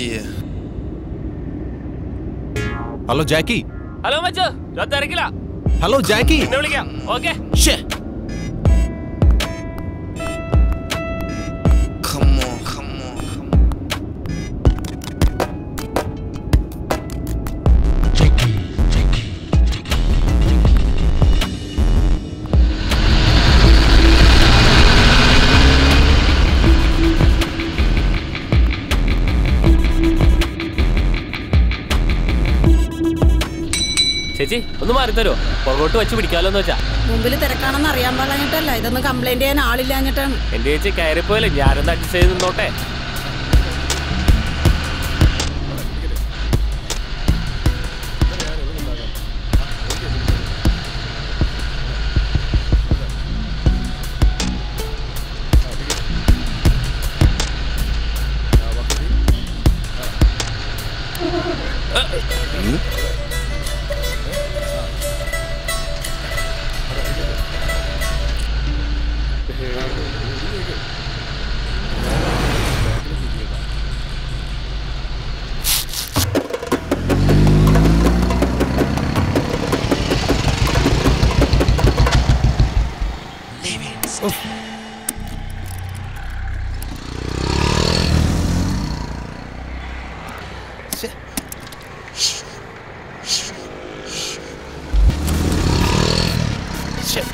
ചെയ്യേ ഹലോ ജാക്കി ഹലോ മച്ചു ഞാൻ തിരക്കില്ല ഹലോ ജാക്കി എന്നെ വിളിക്കാം ഓക്കെ ശ്ശേ. Come on, come on, come on. ചേച്ചി ഒന്ന് മാറി തരുമോ പുറകോട്ട് വെച്ച് പിടിക്കാലോന്ന് വെച്ചാ മുമ്പിൽ തിരക്കാണെന്ന് അറിയാൻ പറഞ്ഞിട്ടല്ല ഇതൊന്ന് കംപ്ലൈന്റ് ചെയ്യാൻ ആളില്ലാഞ്ഞിട്ടാണ് എന്റെ ചേച്ചി കയറിപ്പോയല്ലേ ഞാനൊന്ന് അഡ്ജസ്റ്റ് ചെയ്ത് നിന്നോട്ടെ Shit.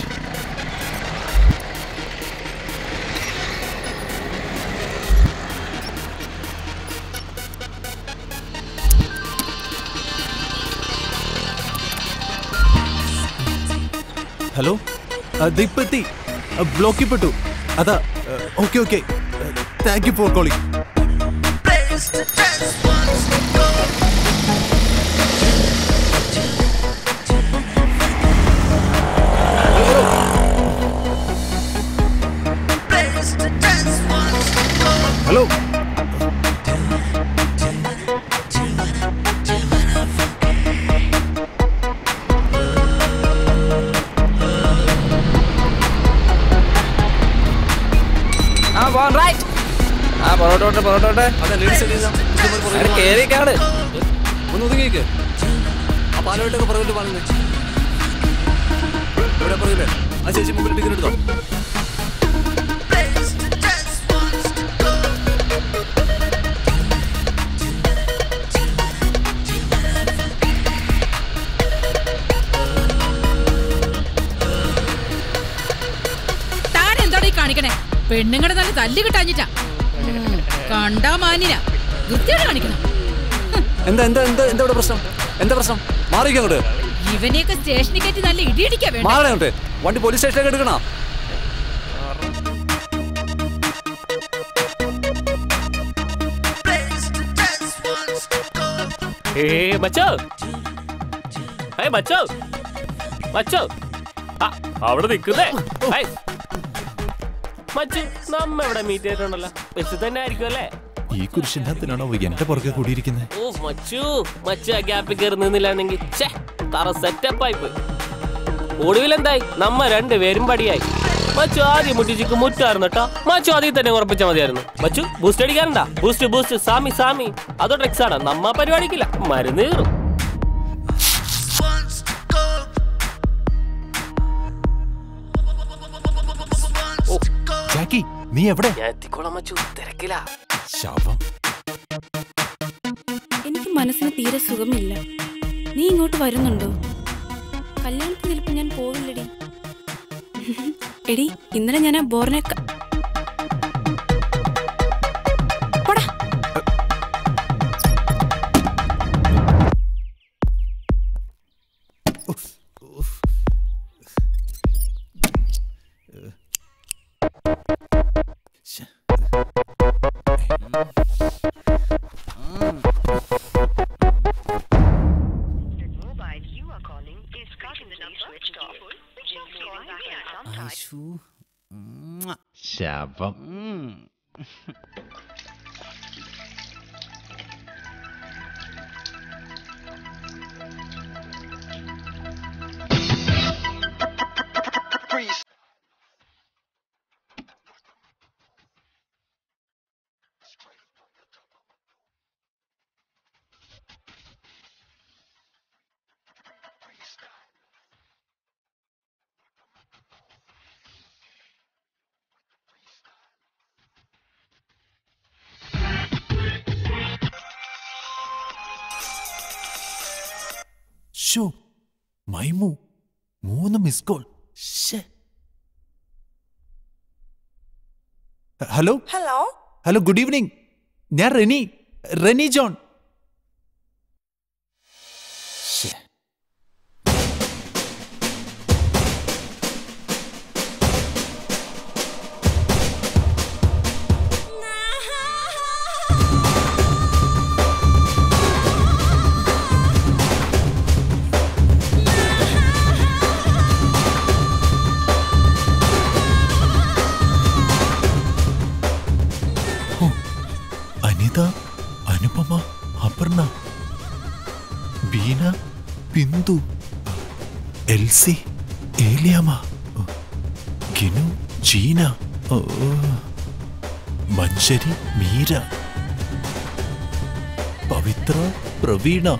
ഹലോ ദേ ഇപ്പൊ എത്തി ബ്ലോക്കിൽ പെട്ടു അതാ okay okay thank you for calling hello ആ പോകാൻ റൈറ്റ് ആ പൊറോട്ടോട്ടെ പൊറോട്ടോട്ടെ കേറിക്കാണ് ഒന്ന് ഒതുങ്ങിക്ക് ആ പാലോട്ടൊക്കെ പുറകിട്ട് പാടുന്നത് ഇവിടെ പുറകില്ലേ ആ ചേച്ചി മുമ്പിൽ ടിക്കറ്റ് എടുത്തോ താൻ എന്താടാ ഈ കാണിക്കണേ പെണ്ണുങ്ങളുടെ നല്ല തല്ല് കിട്ടാഞ്ഞിട്ടാ ഉം, കണ്ടാ മാന്യനാ വൃത്തിയോട് കാണിക്കണം എന്താ എന്താ എന്താ എന്താ ഇവിടെ പ്രശ്നം എന്താ പ്രശ്നം മാറിയിരിക്കും അങ്ങോട്ട് ഇവനെയൊക്കെ സ്റ്റേഷനിൽ കയറ്റി നല്ല ഇടിയിടിക്കാ വേണ്ട മാറണേ അങ്ങോട്ട് വണ്ടി പോലീസ് സ്റ്റേഷനിലേക്ക് എടുക്കണോ ഏ മച്ചോ ഏ മച്ചോ മച്ചോ ആ അവിടെ നിക്കുന്നേ ഏയ്. മച്ചു നമ്മ ഇവിടെ മീറ്റ് ചെയ്തിട്ടുണ്ടല്ലോ ബസ് തന്നെ ആയിരിക്കും അല്ലേ ഈ കുരിശിന്റെ അകത്തിനാണോ എന്റെ പുറകെ കൂടിയിരിക്കുന്നത് ഓ മച്ചു മച്ചു ആ ഗ്യാപ്പിൽ കയറി നിന്നില്ലാണെങ്കിൽ ഛേ തറ സെറ്റപ്പ് ആയി പോയി ഒടുവിൽ എന്തായി നമ്മ രണ്ടുപേരും പടിയായി മച്ചു ആദ്യം മുട്ടിച്ചിക്ക് മുറ്റായിരുന്നു കേട്ടോ മച്ചു ആദ്യം തന്നെ ഉറപ്പിച്ചാൽ മതിയായിരുന്നു മച്ചു ബൂസ്റ്റ് അടിക്കാറുണ്ടാ ബൂസ്റ്റ് ബൂസ്റ്റ് സാമി സാമി അതോ ട്രിക്സ് ആണ് നമ്മ പരിപാടിക്കില്ല മരുന്ന് കയറും ജാക്കി നീ എവിടെ ഞാൻ എത്തിക്കോളാം മച്ചു തിരക്കില്ല ശവം എനിക്ക് മനസ്സിന് തീരെ സുഖമില്ല നീ ഇങ്ങോട്ട് വരുന്നുണ്ടോ കല്യാണത്തിന് ചിലപ്പോ ഞാൻ പോവില്ലടി എടി ഇന്നലെ ഞാൻ ആ ബോറിനെ ക- പോടാ. mobile you are calling is currently switched off. Please call back at some time. ശവം ഷോ മൈമു മൂന്ന് miss call hello hello hello good evening ഞാൻ റെനി റെനി ജോൺ അനിത അനുപമ അപർണ ബീന ബിന്ദു എൽസി ഏലിയാമ ഗിനു ജീന ഓ, മഞ്ചരി മീര പവിത്ര പ്രവീണ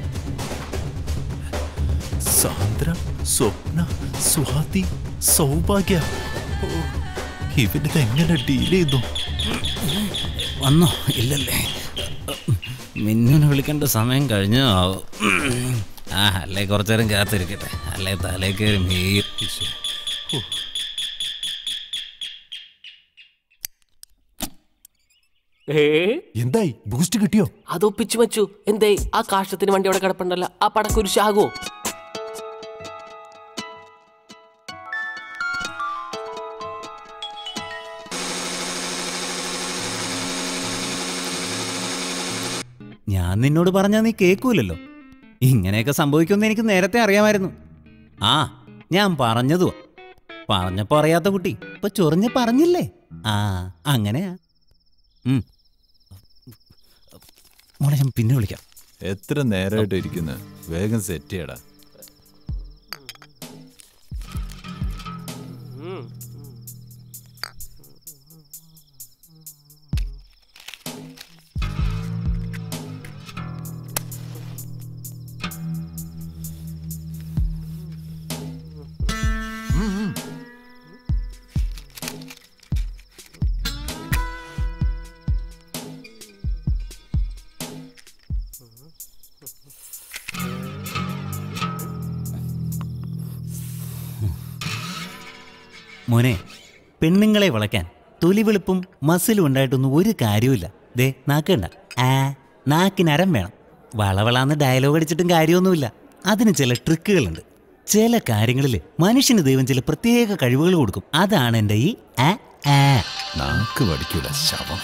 സാന്ദ്ര സ്വപ്ന സ്വാതി സൗഭാഗ്യ ഓ, ഇവനിതെങ്ങനെ ഡീൽ ചെയ്തു വന്നോ ഇല്ലല്ലേ മിന്നുനെ വിളിക്കേണ്ട സമയം കഴിഞ്ഞോ ആവോ ആ അല്ലേ കുറച്ചു നേരം കാത്തിരിക്കട്ടെ അല്ലേ തലേ കയറി മീ ഏ എന്തായി ബൂസ്റ്റ് കിട്ടിയോ അതൊപ്പിച്ചു വെച്ചു എന്തേ ആ കാഷ്ടത്തിന് വണ്ടി അവിടെ കിടപ്പുണ്ടല്ലോ ആ പടക്കുരിശാകോ ഞാൻ നിന്നോട് പറഞ്ഞാൽ നീ കേൾക്കൂലല്ലോ ഇങ്ങനെയൊക്കെ സംഭവിക്കുമെന്ന് എനിക്ക് നേരത്തെ അറിയാമായിരുന്നു ആ ഞാൻ പറഞ്ഞതുവാ പറഞ്ഞപ്പോ അറിയാത്ത കുട്ടി ഇപ്പൊ ചൊറിഞ്ഞ് പറഞ്ഞില്ലേ ആ അങ്ങനെയാ ഉം. മോളെ ഞാൻ പിന്നെ വിളിക്കാം എത്ര നേരമായിട്ട് ഇരിക്കുന്നു വേഗം സെറ്റ് ചെയ്യടാ മോനെ പെണ്ണുങ്ങളെ വളയ്ക്കാൻ തൊലി വെളുപ്പും മസിലും ഉണ്ടായിട്ടൊന്നും ഒരു കാര്യവുമില്ല ദേ നാക്കണ്ട ആ നാക്കിനരം വേണം വളവളാന്ന് ഡയലോഗ് അടിച്ചിട്ടും കാര്യമൊന്നുമില്ല അതിന് ചില ട്രിക്കുകളുണ്ട് ചില കാര്യങ്ങളിൽ മനുഷ്യന് ദൈവം ചില പ്രത്യേക കഴിവുകൾ കൊടുക്കും അതാണ് എൻ്റെ ഈ ആ ആ നാക്ക് പഠിക്കൂല ശവം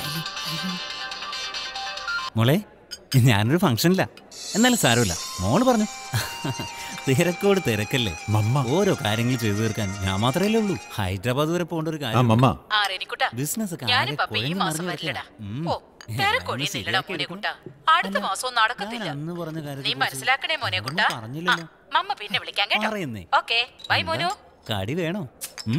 മോളെ ഞാനൊരു ഫംഗ്ഷനില്ല എന്നാലും സാരമില്ല മോള് പറഞ്ഞു തിരക്കോട് തിരക്കല്ലേ മമ്മ ഓരോ കാര്യങ്ങൾ ചെയ്തു തീർക്കാൻ ഞാൻ മാത്രമേ ഉള്ളൂ ഹൈദരാബാദ് വരെ പോകേണ്ട ഒരു ആ കാര്യം മമ്മ ആ റെനിക്കുട്ടാ ബിസിനസ് ഞാനും പപ്പ ഈ മാസം വരില്ലടാ ഓ തിരക്കൊഴിയുന്നില്ലടാ മോനെ കുട്ടാ അടുത്ത മാസവും നടക്കത്തില്ല അന്ന് പറഞ്ഞ നീ കാര്യത്തെ മനസ്സിലാക്കണേ മോനെ കുട്ടാ ആ, പറഞ്ഞില്ലല്ലോ മമ്മ പിന്നെ വിളിക്കാം കേട്ടോ പറയുന്നേ. ഓക്കെ ബൈ മോനു കടി വേണോ ഉം?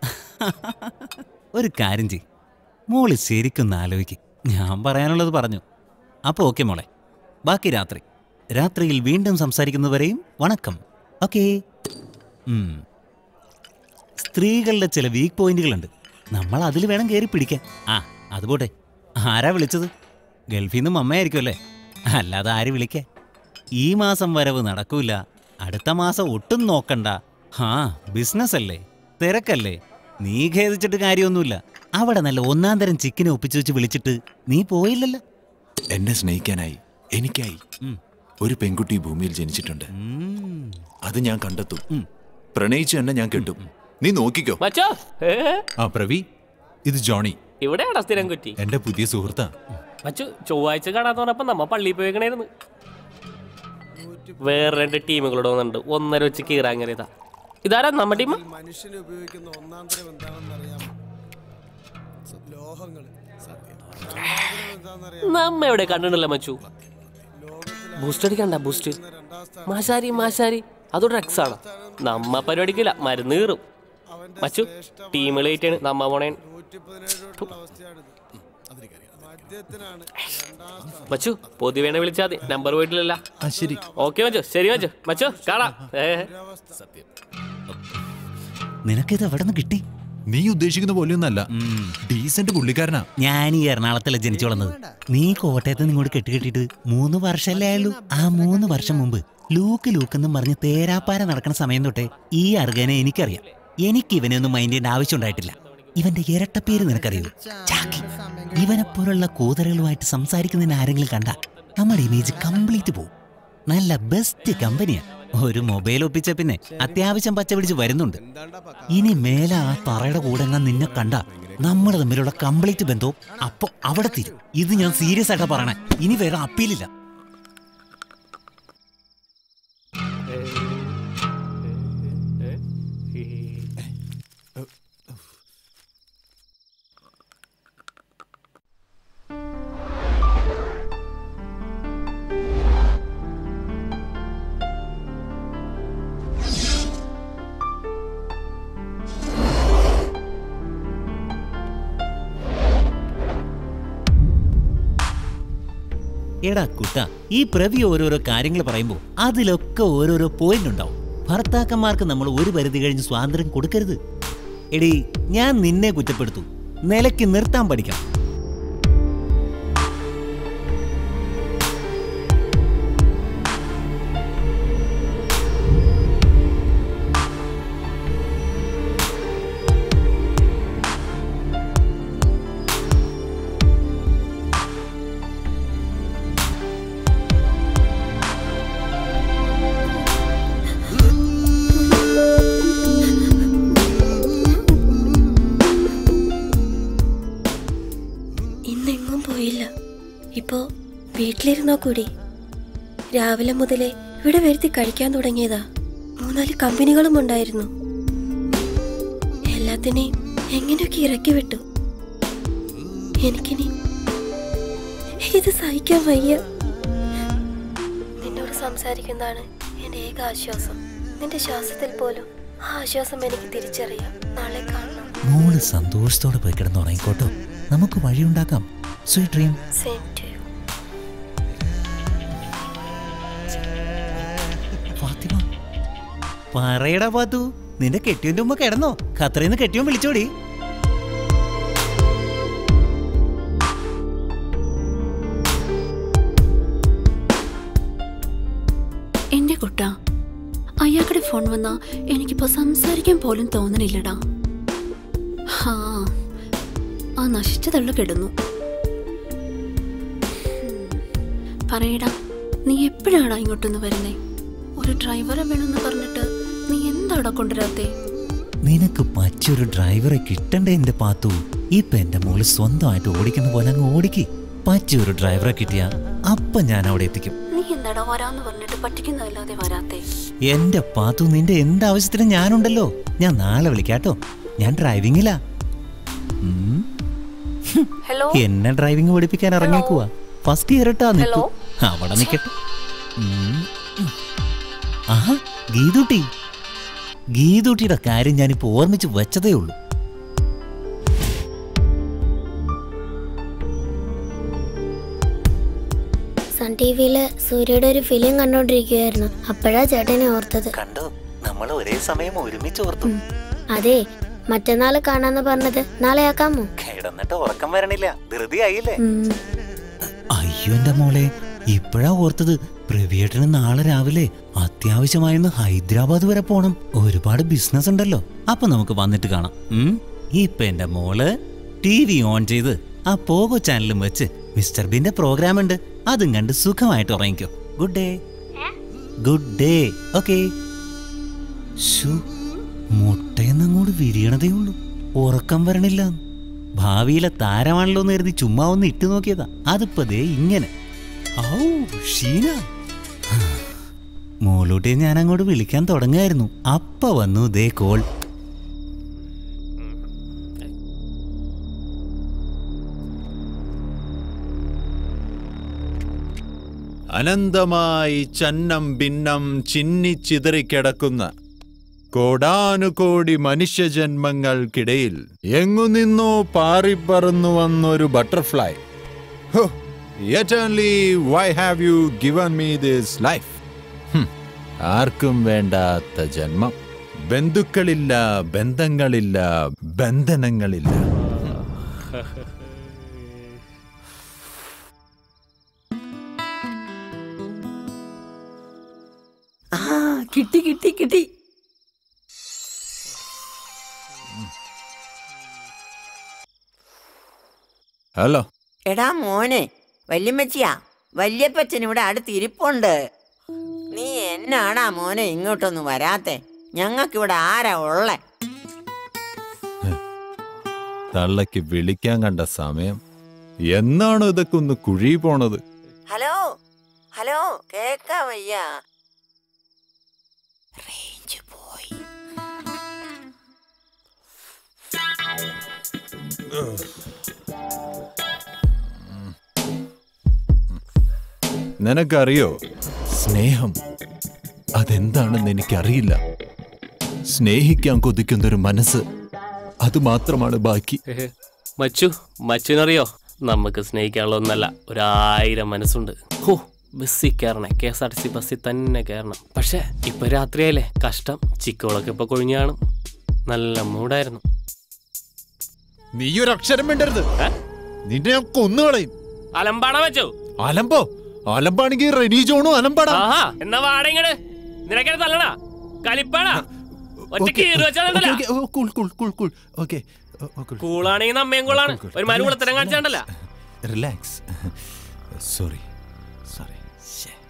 ഒരു കാര്യം ചെയ് മോള് ശരിക്കൊന്ന് ആലോചിക്ക് ഞാൻ പറയാനുള്ളത് പറഞ്ഞു അപ്പൊ ഓക്കെ മോളെ ബാക്കി രാത്രി രാത്രിയിൽ വീണ്ടും സംസാരിക്കുന്നവരെയും വണക്കം ഓക്കേ ഉം. സ്ത്രീകളുടെ ചില വീക്ക് പോയിന്റുകളുണ്ട് നമ്മൾ അതിൽ വേണം കയറി പിടിക്കാൻ ആ അത് പോട്ടെ ആരാ വിളിച്ചത് ഗൾഫിൽ നിന്നും അമ്മയായിരിക്കും അല്ലേ അല്ലാതെ ആര് വിളിക്കേ ഈ മാസം വരവ് നടക്കൂല അടുത്ത മാസം ഒട്ടും നോക്കണ്ട ഹാ ബിസിനസ് അല്ലേ തിരക്കല്ലേ നീ ഖേദിച്ചിട്ട് കാര്യമൊന്നുമില്ല അവിടെ നല്ല ഒന്നാം തരം ചിക്കനെ ഒപ്പിച്ചു വെച്ച് വിളിച്ചിട്ട് നീ പോയില്ലല്ലോ എന്നെ സ്നേഹിക്കാനായി എനിക്കായി ഉം. ഒരു പെൺകുട്ടി ഭൂമിയിൽ ജനിച്ചിട്ടുണ്ട് ഉം. അത് ഞാൻ കണ്ടെത്തും ഉം. പ്രണയിച്ചു എന്നെ ഞാൻ കെട്ടും നീ നോക്കിക്കോ മച്ചോ ഏ ആ പ്രവി ഇത് ജോണി ഇവിടെയാടാ സ്ഥിരം കുറ്റി എന്റെ പുതിയ സുഹൃത്താ മച്ചു ചൊവ്വാഴ്ച കാണാന്ന് പറഞ്ഞപ്പോ നമ്മ പള്ളിയിൽ പോയേക്കണായിരുന്നു വേറെ രണ്ട് ടീമുകളോട് വന്നിട്ടുണ്ട് ഒന്നര വെച്ച് കീറാൻ കയറിയതാ ഇതാരാ നമ്മ ടീം മനുഷ്യന് ഉപയോഗിക്കുന്ന ഒന്നാം തരം എന്താണെന്ന് അറിയാമോ ലോഹങ്ങൾ എന്താണെന്നറിയാം നമ്മ എവിടെ കണ്ടിട്ടില്ല മച്ചു ബൂസ്റ്റ് അടിക്കണ്ട ബൂസ്റ്റ് മാശാരി മാശാരി അത് ഡ്രഗ്സ് ആണ് നമ്മ പരിപാടിക്കില്ല മരുന്ന് കീറും മച്ചു ടീമുകൾ ആണ് നമ്മ പോണേ നൂറ്റി പതിനേഴോട്ടുള്ള അവസ്ഥയാണിത് മദ്യത്തിനാണ് രണ്ടാം സ്ഥാനം മച്ചു പൊതുവേണ വിളിച്ചാൽ മതി നമ്പർ പോയിട്ടില്ലല്ല ആ ശരി ഓക്കെ മച്ചു ശരി മച്ചു മച്ചു കാണാം ഏ നിനക്കിത് എവിടെ നിന്ന് കിട്ടി നീ ഉദ്ദേശിക്കുന്ന പോലെയൊന്നല്ല ഉം. ഡീസന്റ് പുള്ളിക്കാരനാ ഞാൻ ഈ എറണാകുളത്തല്ല ജനിച്ചു വളർന്നത് നീ കോട്ടയത്ത് നിന്ന് ഇങ്ങോട്ട് കെട്ടി കെട്ടിയിട്ട് മൂന്ന് വർഷമല്ലേ ആയുള്ളൂ ആ മൂന്ന് വർഷം മുമ്പ് ലൂക്ക് ലൂക്കെന്നും പറഞ്ഞ് തേരാപ്പാര നടക്കുന്ന സമയം തൊട്ടേ ഈ അർഗനെ എനിക്കറിയാം എനിക്ക് ഇവനെ ഒന്നും മൈൻഡ് ചെയ്യേണ്ട ആവശ്യമുണ്ടായിട്ടില്ല ഇവന്റെ ഇരട്ടപ്പേര് നിനക്കറിയൂ ചാക്കി ഇവനെപ്പോലുള്ള കൂതറുകളുമായിട്ട് സംസാരിക്കുന്നതിന് ആരെങ്കിലും കണ്ട നമ്മുടെ ഇമേജ് കംപ്ലീറ്റ് പോവും നല്ല ബെസ്റ്റ് കമ്പനിയാ ഒരു മൊബൈൽ ഒപ്പിച്ച പിന്നെ അത്യാവശ്യം പച്ച പിടിച്ച് വരുന്നുണ്ട് ഇനി മേലെ ആ തറയുടെ കൂടെ എങ്ങാൻ നിന്നെ കണ്ട നമ്മൾ തമ്മിലുള്ള കംപ്ലീറ്റ് ബന്ധവും അപ്പൊ അവിടെ തീരും ഇത് ഞാൻ സീരിയസ് ആയിട്ടാ പറയണേ ഇനി വേറെ അപ്പീലില്ല എടാ കുട്ട ഈ പ്രവി ഓരോരോ കാര്യങ്ങൾ പറയുമ്പോൾ അതിലൊക്കെ ഓരോരോ പോയിന്റ് ഉണ്ടാവും ഭർത്താക്കന്മാർക്ക് നമ്മൾ ഒരു പരിധി കഴിഞ്ഞ് സ്വാതന്ത്ര്യം കൊടുക്കരുത് എടി ഞാൻ നിന്നെ കുറ്റപ്പെടുത്തു നിലയ്ക്ക് നിർത്താൻ പഠിക്കണം ഇന്നെങ്ങും പോയില്ല ഇപ്പോ വീട്ടിലിരുന്നോ കൂടി രാവിലെ മുതലേ ഇവിടെ വരുത്തി കഴിക്കാൻ തുടങ്ങിയതാ മൂന്നാല് കമ്പനികളും ഉണ്ടായിരുന്നു എല്ലാത്തിനെയും എങ്ങനെയൊക്കെ ഇറക്കി വിട്ടു എനിക്കിനി ഇത് സഹിക്കാൻ വയ്യ നിന്നോട് സംസാരിക്കുന്നതാണ് എന്റെ ഏക ആശ്വാസം നിന്റെ ശ്വാസത്തിൽ പോലും ആ ആശ്വാസം എനിക്ക് തിരിച്ചറിയാം നാളെ കാണണം മോള് സന്തോഷത്തോടെ പോയി കിടന്ന് ഉറങ്ങിക്കോട്ടോ നമുക്ക് വഴിയുണ്ടാക്കാം sweet dream Same to you. Fathima പറയടാ പാത്തു നിന്റെ കെട്ടിയന്റെ ഉമ്മ കിടന്നോ ഖത്തറിന്ന് കെട്ടിയോൻ വിളിച്ചോടി എന്റെ കുട്ട അയാളുടെ ഫോൺ വന്നാ എനിക്കിപ്പോ സംസാരിക്കാൻ പോലും തോന്നണില്ലടാ ഹാ ആ നശിച്ച തള്ള കിടന്നു ഹും. പറയടാ നീ എപ്പോഴാടാ ഇങ്ങോട്ടൊന്ന് വരുന്നേ ഒരു ഡ്രൈവറെ വേണമെന്ന് പറഞ്ഞിട്ട് നീ എന്താടാ കൊണ്ടുവരാത്തേ നിനക്ക് പറ്റിയൊരു ഡ്രൈവറെ കിട്ടണ്ടേ എന്റെ പാത്തു ഇപ്പൊ എന്റെ മോള് സ്വന്തമായിട്ട് ഓടിക്കുന്ന പോലെ അങ്ങ് ഓടിക്ക് പറ്റിയൊരു ഡ്രൈവറെ കിട്ടിയാ അപ്പൊ ഞാൻ അവിടെ എത്തിക്കും നീ എന്താടാ വരാന്ന് പറഞ്ഞിട്ട് പറ്റിക്കുന്നതല്ലാതെ വരാത്തേ എന്റെ പാത്തു നിന്റെ എന്താവശ്യത്തിനും ഞാനുണ്ടല്ലോ ഞാൻ നാളെ വിളിക്കാട്ടോ ഞാൻ ഡ്രൈവിങ്ങിലാ ഉം. ഹും. ഹലോ എന്നെ ഡ്രൈവിംഗ് പഠിപ്പിക്കാൻ ഇറങ്ങിയേക്കുവാ ഫസ്റ്റ് ഇയർ ഇട്ടാ നിൽക്കൂ അവിടെ നിൽക്കട്ടെ ഉം. ഉം. ആഹാ ഗീതുട്ടി ഗീതുട്ടിയുടെ കാര്യം ഞാനിപ്പോ ഓർമ്മിച്ച് വെച്ചതേ ഉള്ളൂ സൺ ടി വിയില് സൂര്യയുടെ ഒരു ഫിലിം കണ്ടോണ്ടിരിക്കുകയായിരുന്നു അപ്പോഴാ ചേട്ടനെ ഓർത്തത് കണ്ടോ നമ്മൾ ഒരേ സമയം ഒരുമിച്ച് ഓർത്തു അതെ മറ്റന്നാള് കാണാന്ന് പറഞ്ഞത് നാളെ ആക്കാമോ കിടന്നിട്ട് ഉറക്കം വരണില്ല ധൃതിയായില്ലേ ഉം. അയ്യോ എന്റെ മോളെ ഇപ്പോഴാ ഓർത്തത് പ്രവിയേട്ടന് നാളെ രാവിലെ അത്യാവശ്യമായൊന്ന് ഹൈദരാബാദ് വരെ പോണം ഒരുപാട് ബിസിനസ് ഉണ്ടല്ലോ അപ്പൊ നമുക്ക് വന്നിട്ട് കാണാം ഉം? ഇപ്പൊ എന്റെ മോള് ടി വി ഓൺ ചെയ്ത് ആ പോകോ ചാനലും വെച്ച് മിസ്റ്റർ ബിന്റെ പ്രോഗ്രാം ഉണ്ട് അതും കണ്ട് സുഖമായിട്ട് ഉറങ്ങിക്കോ good day good day okay മുട്ടയെന്നങ്ങോട്ട് വിരിയണതേ ഉള്ളൂ ഉറക്കം വരണില്ല ഭാവിയിലെ താരമാണല്ലോ എന്ന് കരുതി ചുമ്മാ ഒന്ന് ഇട്ടു നോക്കിയതാ അതിപ്പോ ദേ ഇങ്ങനെ ഔ ഷീന മോളൂട്ടിയെ ഞാൻ അങ്ങോട്ട് വിളിക്കാൻ തുടങ്ങായിരുന്നു അപ്പ വന്നു ദേ കോൾ അനന്തമായി ചന്നം ഭിന്നം ചിന്നിച്ചിതറിക്കിടക്കുന്ന കോടാനുകോടി മനുഷ്യജന്മങ്ങൾക്കിടയിൽ എങ്ങുനിന്നോ പാറിപ്പറന്നു വന്നൊരു butterfly why have you given me this life ആർക്കും വേണ്ടാത്ത ജന്മം ബന്ധുക്കളില്ല ബന്ധങ്ങളില്ല ബന്ധനങ്ങളില്ല കിട്ടി കിട്ടി ഹലോ എടാ മോനെ വല്യമ്മച്ചിയാ വല്യപ്പച്ചൻ ഇവിടെ അടുത്ത് ഇരിപ്പുണ്ട് നീ എന്നാടാ മോനെ ഇങ്ങോട്ടൊന്ന് വരാത്തെ ഞങ്ങൾക്കിവിടെ ആരാ ഉള്ളേ തള്ളയ്ക്ക് വിളിക്കാൻ കണ്ട സമയം എന്നാണോ ഇതൊക്കെ ഒന്ന് കുഴി പോണത് ഹലോ ഹലോ കേക്കാ വയ്യ റേഞ്ച് പോയി നിനക്കറിയോ സ്നേഹം അതെന്താണെന്ന് എനിക്കറിയില്ല സ്നേഹിക്കാൻ കൊതിക്കുന്നൊരു മനസ്സ് അത് മാത്രമാണ് ബാക്കി മച്ചു മച്ചുവിനറിയോ നമുക്ക് സ്നേഹിക്കാനുള്ള ഒന്നല്ല ഒരായിരം മനസ്സുണ്ട് ഹോ ബസ്സിൽ കയറണേ K S R T C ബസ്സിൽ തന്നെ കയറണം പക്ഷെ ഇപ്പൊ രാത്രിയായില്ലേ കഷ്ടം ചിക്കോളൊക്കെ ഇപ്പൊ കൊഴിഞ്ഞു കാണും നല്ല മൂടായിരുന്നു നീ ഒരു അക്ഷരം വേണ്ടരുത് നിന്നെ ഞാൻ കൊന്നുകളയും അലമ്പാണ വെച്ചോ അലമ്പോ അലമ്പാണെങ്കിൽ റെനി ജോണും അലമ്പാടാ ആഹാ എന്നാ വാടങ്ങട് നിനക്കത് തല്ലണ കലിപ്പാടാ ഒറ്റയ്ക്ക് കീറി വെച്ചാൽ കൂളാണെങ്കിൽ നമ്മയും കൂളാണ് ഒരു മാര് കുളത്തരം കാണിച്ചാണ്ടല്ല റിലാക്സ് സോറി സോറി